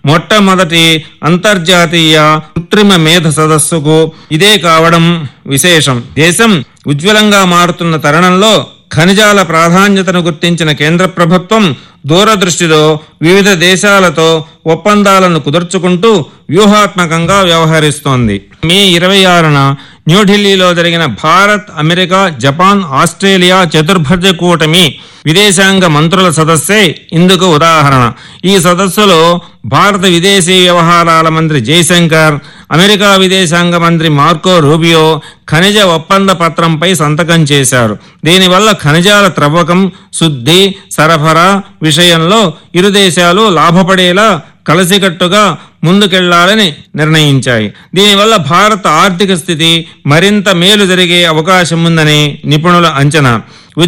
మొట్టమొదటి అంతర్జాతీయ కృత్రిమ మేధ సదస్సుకు ఇదే కావడం విశేషం దేశం ఉజ్వలంగా మారుతున్న తరుణంలో ఖనిజాల ప్రాధాన్యతను గుర్తించిన కేంద్ర ప్రభుత్వం దూరదృష్టిలో వివిధ దేశాలతో ఒప్పందాలను కుదుర్చుకుంటూ వ్యూహాత్మకంగా వ్యవహరిస్తోంది మే ఇరవై ఆరున న్యూఢిల్లీలో జరిగిన భారత్ అమెరికా జపాన్ ఆస్ట్రేలియా చతుర్భుజ కూటమి విదేశాంగ మంత్రుల సదస్సే ఇందుకు ఉదాహరణ ఈ సదస్సులో భారత విదేశీ వ్యవహారాల మంత్రి జైశంకర్ అమెరికా విదేశాంగ మంత్రి మార్కో రూబియో ఖనిజ ఒప్పంద పత్రంపై సంతకం చేశారు దీనివల్ల ఖనిజాల త్రవ్వకం శుద్ధి సరఫరా విషయంలో ఇరు దేశాలు లాభపడేలా కలిసికట్టుగా ముందుకెళ్లాలని నిర్ణయించాయి దీనివల్ల భారత ఆర్థిక స్థితి మరింత మేలు జరిగే అవకాశం ఉందని నిపుణుల అంచనా